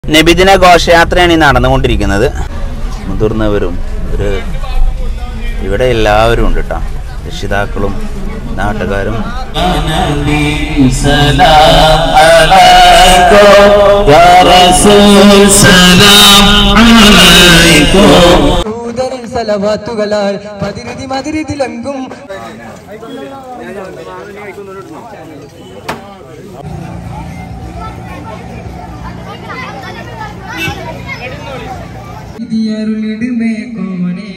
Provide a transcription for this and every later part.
നബിദിന ഘോഷയാത്രയാണ് ഈ നടന്നുകൊണ്ടിരിക്കുന്നത് മുതിർന്നവരും ഒരു ഇവിടെ എല്ലാവരും ഉണ്ട് കേട്ടോ രക്ഷിതാക്കളും നാട്ടുകാരും سلام عليكم يا رسول سلام عليكم ദൂതനിൽ സലവാത്തുകളാൽ പതിരുതി മതിരിതിലങ്കും ഇതിയരുളിടുമേ കോണേ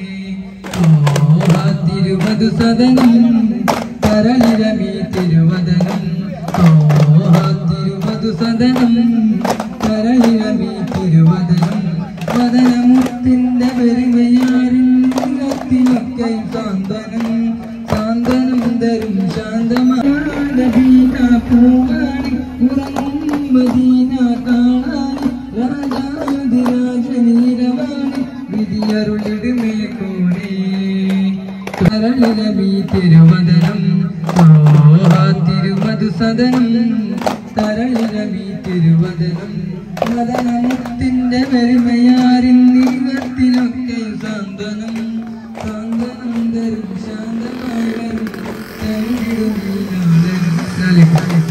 തിരുവതു സദനം കരളിരമീ തിരുവദനം തിരുവതു സദനം കരളിരമീ തിരുവദനം വദനമുത്തിന്റെ പെരുമയാരും മുഖത്തിനൊക്കെയും സാന്ത്വനം സാന്ത്വനം തരും ശാന്തമാനീന പൂവാണി ഉറങ്ങും മദീന കാണാനി രാജാതിരാജനീരവാണി വിധിയരുളിടുമേ കോണേ കരളിലമീ തിരുവദനം തിരുവതു സദനം തരളിലമീ തിരുവദനം മദനമുത്തിന്റെ പെരുമയാരിൻ നീളത്തിലൊക്കെ സാന്ത്വനം സാന്ത്വനം തരും ശാന്തമായി വരും തരുവിടും ഈ നാദനം.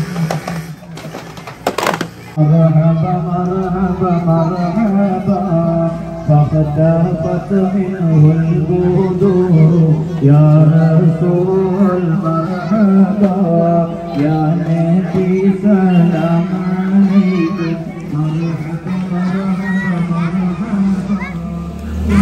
مرحبا مرحبا مرحبا فاختفت منه البدور يا رسول مرحبا يا نبي سلام عليكم مرحبا مرحبا مرحبا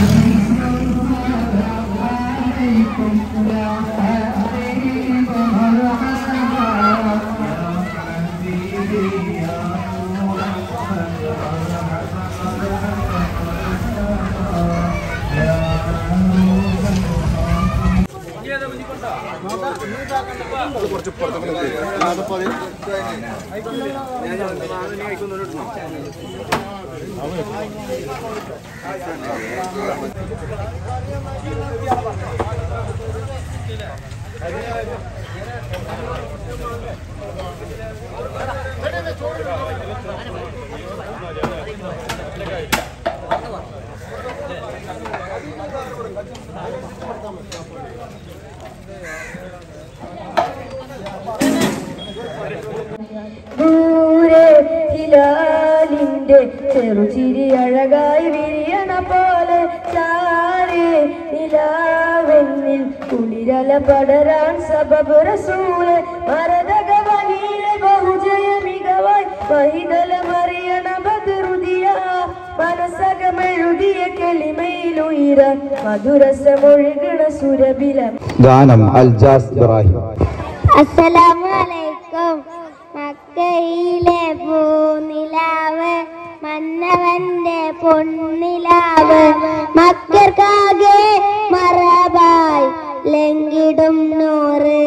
ദൂരെ ഹിലാലിന്റെ ചെറുചിരി അഴകായി വിരിയണ പോലെ ചാരെ നിലാവെന്നിൽ കുളിരല പടരാൻ സബബ് റസൂല് മരതക വനീലെ ബഹുജയ മികവായി മഹിതല മറിയണ ബദറുദിയ മനസ്സകമെഴുതിയ കെളിമയിലുയര മധുരസമൊഴുകണ സുരബില ഗാനം അൽജാസ് ഇബ്രാഹിം അസ്സലാമലൈക്കും മക്കയിലെ പൂനിലാവ് മന്നവന്റെ പൊന്നിലാവ് മക്കർക്കാകെ മറബായി ലങ്കിടും നൂറ്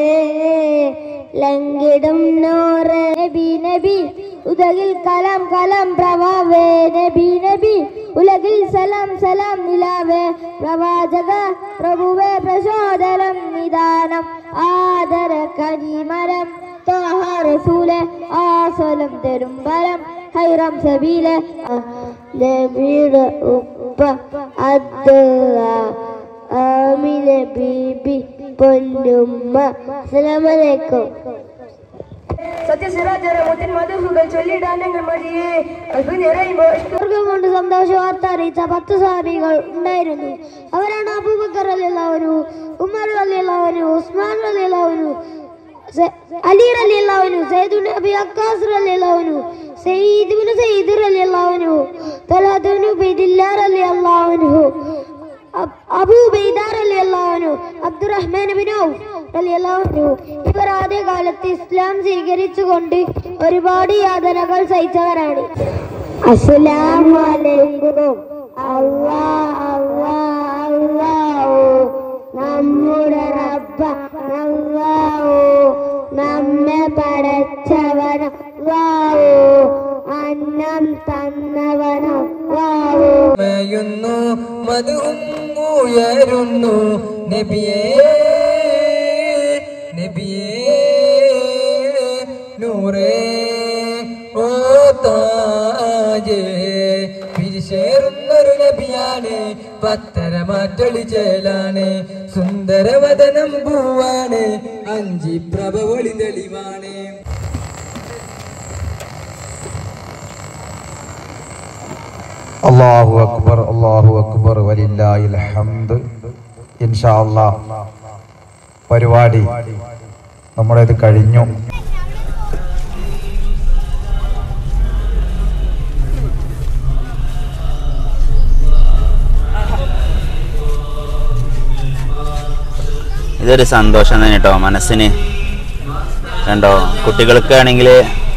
ലങ്കിടും നൂറ് നബി നബി ഉദകിൽ കലാം കലാം പ്രവാവേ നബി നബി ഉലകിൽ സലാം സലാം നിലാവേ പ്രവാചക പ്രഭുവേ പ്രചോദനം നിദാനം ആദര കരിമരം ത്വാഹ റസൂലെ ആസലം തരും ബലം ഹൈറം സബീലെ നബിയുടെ ഉപ്പ അദ്ദ ആമിന ബീബി പൊന്നുമ്മ അസ്സലാമലൈക്കും സത്യസിരാജരമുത്തിൻ മധുഹുകൾ ചൊല്ലിടാൻ ഞങ്ങൾ മതിയേ അൽഫ് നിറയുമ്പോ സ്വർഗം കൊണ്ട് സന്തോഷ വാർത്ത അറിയിച്ച പത്ത് സാബികൾ ഉണ്ടായിരുന്നു അവരാണ് അബൂബക്കർ അലിയല്ലാവനു ഉമർ അലിയല്ലാവനു ഉസ്മാൻ അലിയല്ലാവനു അലി അലിയല്ലാവനു സയ്യിദ് നബി അക്കാസ് അലിയല്ലാവനു സയ്യിദ് സയ്യിദ് അലിയല്ലാവനു തലാദുനു ബിദില്ലാർ അലിയല്ലാവനു അബൂ ബൈദാർ അലിയല്ലാവനു അബ്ദുറഹ്മാൻ ബിൻ ഔഫ് റളിയല്ലാഹു ഇവർ ആദ്യകാലത്ത് ഇസ്ലാം സ്വീകരിച്ചുകൊണ്ട് ഒരുപാട് യാതനകൾ സഹിച്ചവരാണ് അസ്സലാമു അലൈക്കും അല്ലാ അല്ലാ അല്ലാഹു നമ്മുടെ റബ്ബ അല്ലാഹു നമ്മെ പടച്ചവനും അല്ലാഹു അന്നം തന്നവനും അല്ലാഹു മേയുന്നു മധുവും ഉയരുന്നു നബിയേ നബിയേ നൂറേ ഓ താ മജേ പിരിശേറുന്നൊരു നബിയാണ് പത്തരമാറ്റൊളി ചേലാണ് സുന്ദരവദനം പൂവാണ് അഞ്ചി പ്രഭവൊളി തെളിവാണ് അള്ളാഹു അക്ബർ അള്ളാഹു അക്ബർ വലില്ലാഹിൽ ഹംദ് ഇൻഷാ അല്ലാ പരിപാടി നമ്മുടെ ഇത് കഴിഞ്ഞു ഇതൊരു സന്തോഷം തന്നെ കേട്ടോ മനസ്സിന് കണ്ടോ കുട്ടികൾക്കാണെങ്കിൽ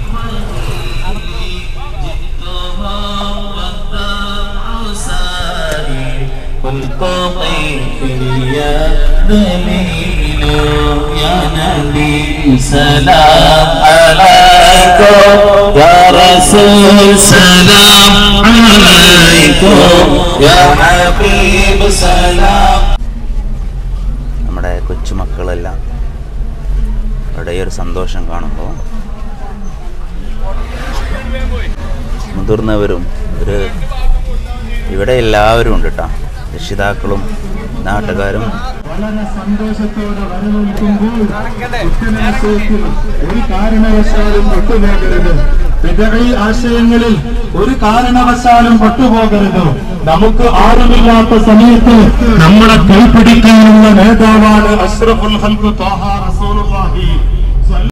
سلام عليكم يا رسول سلام عليكم يا حبيب سلام നമ്മുടെ കൊച്ചുമക്കളെല്ലാം അവിടെ ഈ ഒരു സന്തോഷം കാണുമ്പോൾ മുതിർന്നവരും ഒരു ഇവിടെ എല്ലാവരും ഉണ്ട് കേട്ടോ രക്ഷിതാക്കളും നാട്ടുകാരും വളരെ സന്തോഷത്തോടെ വരവേൽക്കുമ്പോൾ കുറ്റനാശയത്തിൽ ഒരു കാരണവശാലും പൊട്ടുപോകരുത് വിതഴി ആശയങ്ങളിൽ ഒരു കാരണവശാലും പൊട്ടുപോകരുത് നമുക്ക് ആരുമില്ലാത്ത സമയത്ത് നമ്മളെ കൈപിടിക്കാനുള്ള നേതാവാണ് അഷ്റഫുൽ ഹൽക്ക് ത്വാഹ